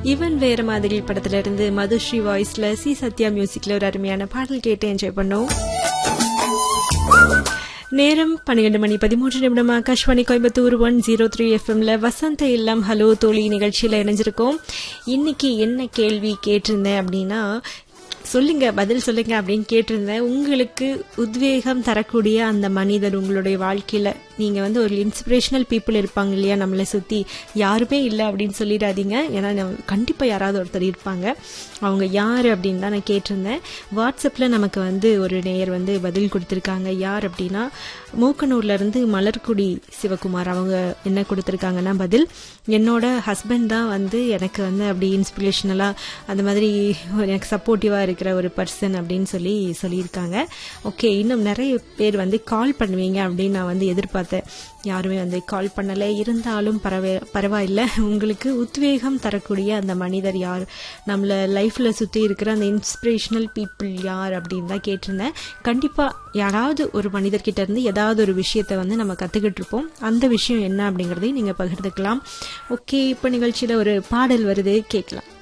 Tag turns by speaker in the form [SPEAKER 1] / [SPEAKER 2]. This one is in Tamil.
[SPEAKER 1] இவன் வேற மாதிரி படத்துல இருந்து மதுஸ்ரீ வாய்ஸ்ல சி சத்யா மியூசிக்ல ஒரு அருமையான பாடல் கேட்டு என்ஜாய் பண்ணோம் நேரம் பன்னிரண்டு மணி பதிமூன்று நிமிடம் Akashvani Coimbatore one zero three எஃப்எம்ல வசந்த இல்லம் ஹலோ தோழி நிகழ்ச்சியில இணைஞ்சிருக்கோம் இன்னைக்கு என்ன கேள்வி கேட்டிருந்தேன் அப்படின்னா சொல்லுங்க பதில் சொல்லுங்க அப்படின்னு கேட்டிருந்தேன் உங்களுக்கு உத்வேகம் தரக்கூடிய அந்த மனிதர் உங்களுடைய வாழ்க்கையில நீங்க வந்து ஒரு இன்ஸ்பிரேஷனல் பீப்புள் இருப்பாங்க இல்லையா நம்மளை சுத்தி யாருமே இல்லை அப்படின்னு சொல்லிடாதீங்க ஏன்னா நம்ம- கண்டிப்பா யாராவது ஒருத்தர் இருப்பாங்க அவங்க யார் அப்படின்னு தான் நான் கேட்டிருந்தேன் வாட்ஸ்அப்ல நமக்கு வந்து ஒரு நேயர் வந்து பதில் கொடுத்திருக்காங்க யார் அப்படின்னா மூக்கனூர்ல இருந்து மலர்குடி சிவகுமார் அவங்க என்ன கொடுத்திருக்காங்கன்னா பதில் என்னோட ஹஸ்பண்ட் தான் வந்து எனக்கு வந்து அப்படி இன்ஸ்பிரேஷனலா அந்த மாதிரி ஒரு எனக்கு சப்போர்ட்டிவா இருக்கிற ஒரு பர்சன் அப்படின்னு சொல்லி சொல்லியிருக்காங்க ஓகே இன்னும் நிறைய பேர் வந்து கால் பண்ணுவீங்க அப்படின்னு நான் வந்து எதிர்பார்த்தேன் யாருமே வந்து கால் பண்ணல இருந்தாலும் பரவ பரவாயில்ல உங்களுக்கு உத்வேகம் தரக்கூடிய அந்த மனிதர் யார் நம்மள லைஃப்ல சுத்தி இருக்கிற அந்த இன்ஸ்பிரேஷனல் பீப்புள் யார் அப்படின்னு தான் கேட்டிருந்தேன் கண்டிப்பா யாராவது ஒரு மனிதர்கிட்ட இருந்து ஏதாவது ஒரு விஷயத்தை வந்து நம்ம கத்துக்கிட்டு இருப்போம் அந்த விஷயம் என்ன அப்படிங்கறதையும் நீங்க பகிர்ந்துக்கலாம் ஓகே இப்ப நிகழ்ச்சியில ஒரு பாடல் வருது கேட்கலாம்